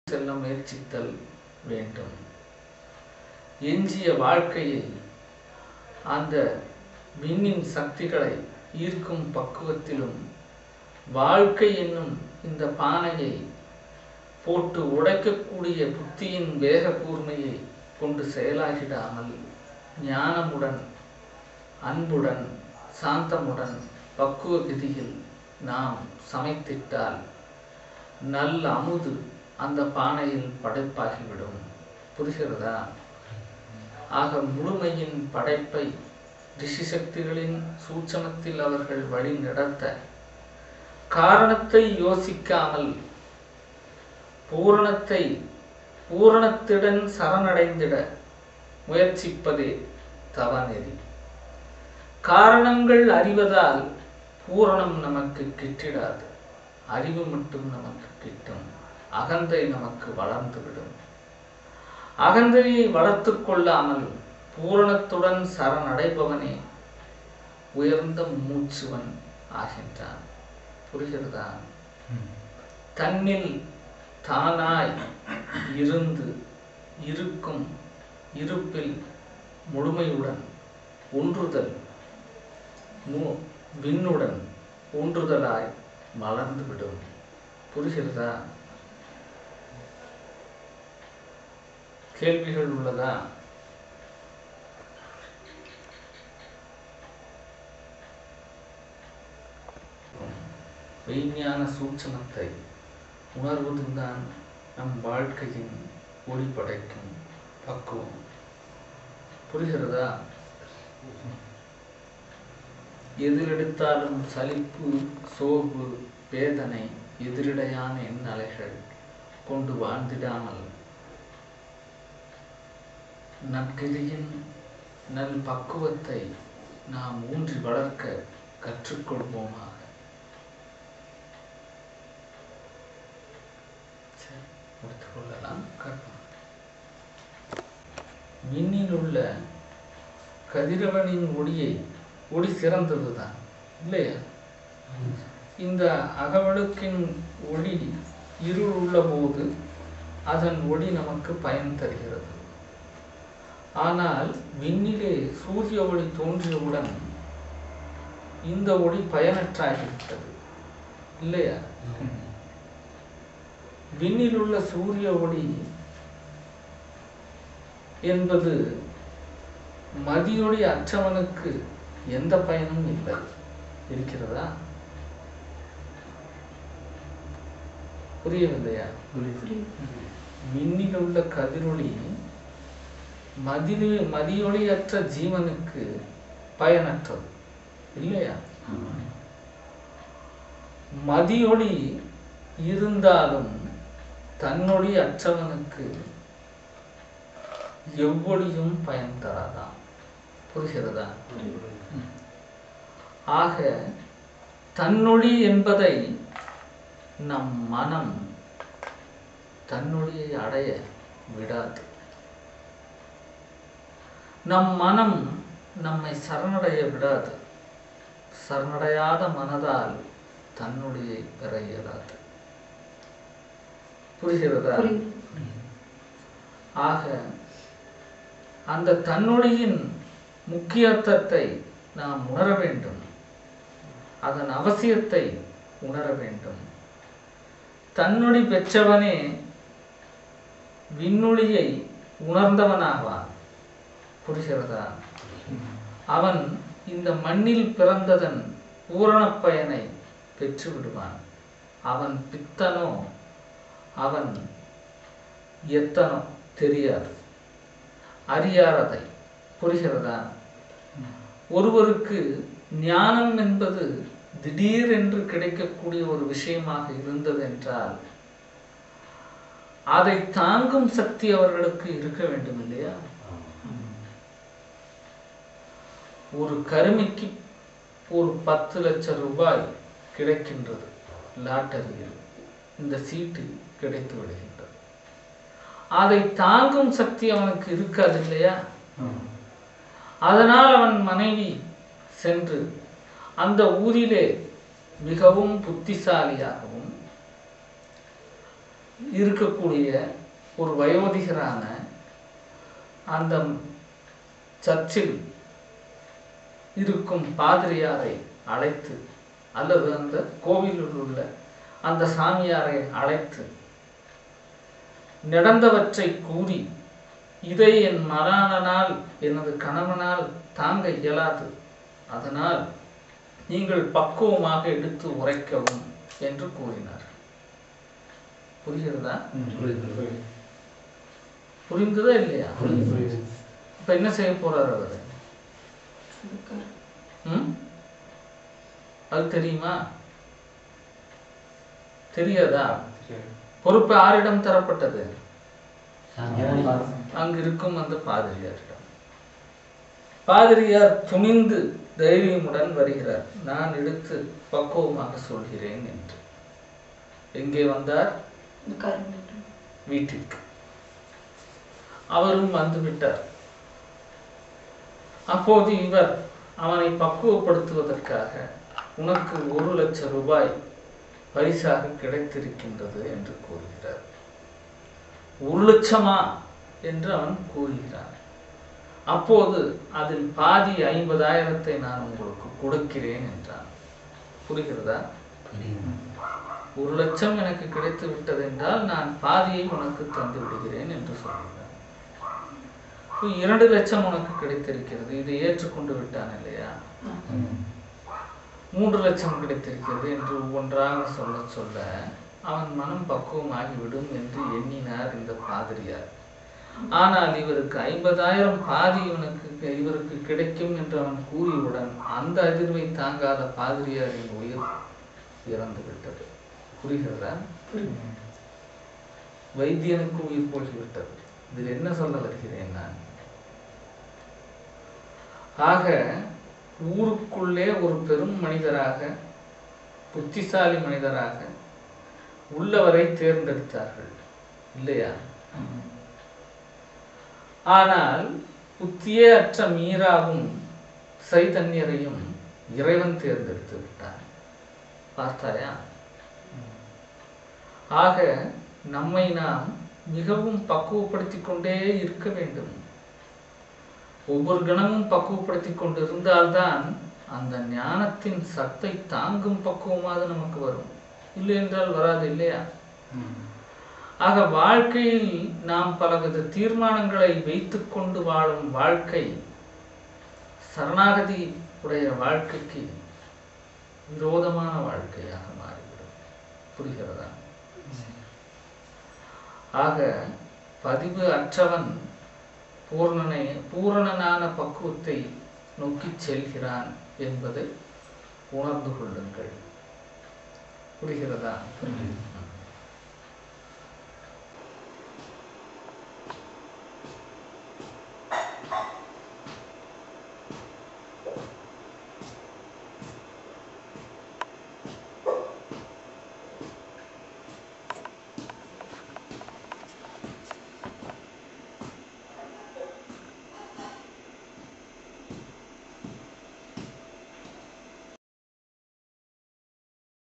செல்ல முயற்சித்தல் வேண்டும் எஞ்சிய வாழ்க்கையை அந்த விண்ணின் சக்திகளை ஈர்க்கும் பக்குவத்திலும் வாழ்க்கை என்னும் இந்த பானையை போட்டு உடைக்கக்கூடிய புத்தியின் வேக கூர்மையை கொண்டு செயலாகிடாமல் ஞானமுடன் அன்புடன் சாந்தமுடன் பக்குவ விதியில் நாம் சமைத்திட்டால் நல்ல அமுது அந்த பானையில் படைப்பாகிவிடும் புரிகிறதா ஆக முழுமையின் படைப்பை ரிஷி சக்திகளின் சூட்சமத்தில் அவர்கள் வழி நடத்த காரணத்தை யோசிக்காமல் பூரணத்தை பூரணத்துடன் சரணடைந்திட முயற்சிப்பதே தவநெறி காரணங்கள் அறிவதால் பூரணம் நமக்கு கிட்டிடாது அறிவு மட்டும் நமக்கு கிட்டும் அகந்தை நமக்கு வளர்ந்துவிடும் அகந்தையை வளர்த்து கொள்ளாமல் பூரணத்துடன் சரணடைபவனே உயர்ந்த மூச்சுவன் ஆகின்றான் புரிகிறதா தன்னில் தானாய் இருந்து இருக்கும் இருப்பில் முழுமையுடன் ஒன்றுதல் மு- விண்ணுடன் ஒன்றுதலாய் மலர்ந்து விடும் புரிகிறதா கேள்விகள் உள்ளதா மெய்ஞான சூட்சமத்தை உணர்வதுதான் நம் வாழ்க்கையின் ஒளி படைக்கும் பக்குவம் புரிகிறதா எதிரெடுத்தாலும் சலிப்பு சோர்வு வேதனை எதிரிடையான எண்ணலைகள் கொண்டு வாழ்ந்திடாமல் நற்கிரியின் நல் பக்குவத்தை நாம் ஊன்றி வளர்க்க கற்றுக்கொள்வோமாக சரி, முடித்துக் கொள்ளலாம் கற்பனை விண்ணில் உள்ள கதிரவனின் ஒளியை ஒளி சிறந்ததுதான் இல்லையா இந்த அகவழுக்கின் ஒளி இருள் உள்ள போது அதன் ஒளி நமக்கு பயன் தருகிறது ஆனால் விண்ணிலே சூரிய ஒளி தோன்றியவுடன் இந்த ஒளி பயனற்றாகிவிட்டது இல்லையா விண்ணில் உள்ள சூரிய ஒளி என்பது மதியொளி அற்றவனுக்கு எந்த பயனும் இல்லை இருக்கிறதா புரியவில்லையா விண்ணில் உள்ள கதிரொளி மதிலி மதியொளியற்ற ஜீவனுக்கு பயனற்றது இல்லையா மதியொளி இருந்தாலும் தன்னொளி அற்றவனுக்கு எவ்வொளியும் பயன் தராதாம் புரிகிறதா ஆக தன்னொளி என்பதை நம் மனம் தன்னொளியை அடைய விடாது நம் மனம் நம்மை சரணடைய விடாது சரணடையாத மனதால் தன்னுடைய பெற இயலாது புரிகிறதா ஆக அந்த தன்னொழியின் முக்கியத்துவத்தை நாம் உணர வேண்டும் அதன் அவசியத்தை உணர வேண்டும் தன்னொழி பெற்றவனே விண்ணொளியை உணர்ந்தவனாவான் புரிகிறதா அவன் இந்த மண்ணில் பிறந்ததன் பூரணப் பயனை பெற்று விடுவான் அவன் பித்தனோ அவன் எத்தனோ தெரியாது அறியாததை புரிகிறதா ஒருவருக்கு ஞானம் என்பது திடீரென்று கிடைக்கக்கூடிய ஒரு விஷயமாக இருந்தது என்றால் அதை தாங்கும் சக்தி அவர்களுக்கு இருக்க வேண்டும் இல்லையா ஒரு கருமிக்கு ஒரு பத்து லட்சம் ரூபாய் கிடைக்கின்றது லாட்டரியில் இந்த சீட்டு கிடைத்து விடுகின்றது அதை தாங்கும் சக்தி அவனுக்கு இருக்காது இல்லையா அதனால் அவன் மனைவி சென்று அந்த ஊரிலே மிகவும் புத்திசாலியாகவும் இருக்கக்கூடிய ஒரு வயோதிகரான அந்த சர்ச்சில் இருக்கும் பாதிரியாரை அழைத்து அல்லது அந்த கோவிலில் உள்ள அந்த சாமியாரை அழைத்து நடந்தவற்றை கூறி இதை என் மரணனால் எனது கணவனால் தாங்க இயலாது அதனால் நீங்கள் பக்குவமாக எடுத்து உரைக்கவும் என்று கூறினார் புரிகிறதா புரிந்ததா இல்லையா இப்ப என்ன செய்ய போறார் அவர் ம் அது தெரியுமா தெரியாதா பொறுப்பு யாரிடம் தரப்பட்டது அங்கு இருக்கும் அந்த பாதிரியாரிடம் பாதிரியார் துணிந்து தைரியமுடன் வருகிறார் நான் எடுத்து பக்குவமாக சொல்கிறேன் என்று எங்கே வந்தார் வீட்டிற்கு அவரும் வந்து விட்டார் அப்போது இவர் அவனை பக்குவப்படுத்துவதற்காக உனக்கு ஒரு லட்சம் ரூபாய் பரிசாக கிடைத்திருக்கின்றது என்று கூறுகிறார் ஒரு லட்சமா என்று அவன் கூறுகிறான் அப்போது அதில் பாதி ஐம்பதாயிரத்தை நான் உங்களுக்கு கொடுக்கிறேன் என்றான் புரிகிறதா ஒரு லட்சம் எனக்கு கிடைத்து விட்டது என்றால் நான் பாதியை உனக்கு தந்து விடுகிறேன் என்று சொல்கிறான் இப்ப இரண்டு லட்சம் உனக்கு கிடைத்திருக்கிறது இதை ஏற்றுக்கொண்டு விட்டான் இல்லையா மூன்று லட்சம் கிடைத்திருக்கிறது என்று ஒவ்வொன்றாக சொல்ல சொல்ல அவன் மனம் பக்குவமாகிவிடும் என்று எண்ணினார் இந்த பாதிரியார் ஆனால் இவருக்கு ஐம்பதாயிரம் பாதி இவனுக்கு இவருக்கு கிடைக்கும் என்று அவன் கூறியவுடன் அந்த அதிர்வை தாங்காத பாதிரியாரின் உயிர் இறந்து விட்டது புரிகிறதா வைத்தியனுக்கு உயிர் போய்விட்டது இதில் என்ன சொல்ல வருகிறேன் நான் ஆக ஊருக்குள்ளே ஒரு பெரும் மனிதராக புத்திசாலி மனிதராக உள்ளவரை தேர்ந்தெடுத்தார்கள் இல்லையா ஆனால் புத்தியே அற்ற மீராவும் சைதன்யரையும் இறைவன் தேர்ந்தெடுத்து விட்டான் பார்த்தாயா ஆக நம்மை நாம் மிகவும் பக்குவப்படுத்திக் கொண்டே இருக்க வேண்டும் ஒவ்வொரு கணமும் பக்குவப்படுத்திக் கொண்டு இருந்தால்தான் அந்த ஞானத்தின் சத்தை தாங்கும் பக்குவமாக நமக்கு வரும் இல்லை என்றால் வராது இல்லையா ஆக வாழ்க்கையில் நாம் பலவித தீர்மானங்களை வைத்துக்கொண்டு வாழும் வாழ்க்கை சரணாகதி உடைய வாழ்க்கைக்கு விரோதமான வாழ்க்கையாக மாறிவிடும் புரிகிறதா ஆக பதிவு அற்றவன் பூர்ணனை பூரணனான பக்குவத்தை நோக்கி செல்கிறான் என்பதை உணர்ந்து கொள்ளுங்கள் புரிகிறதா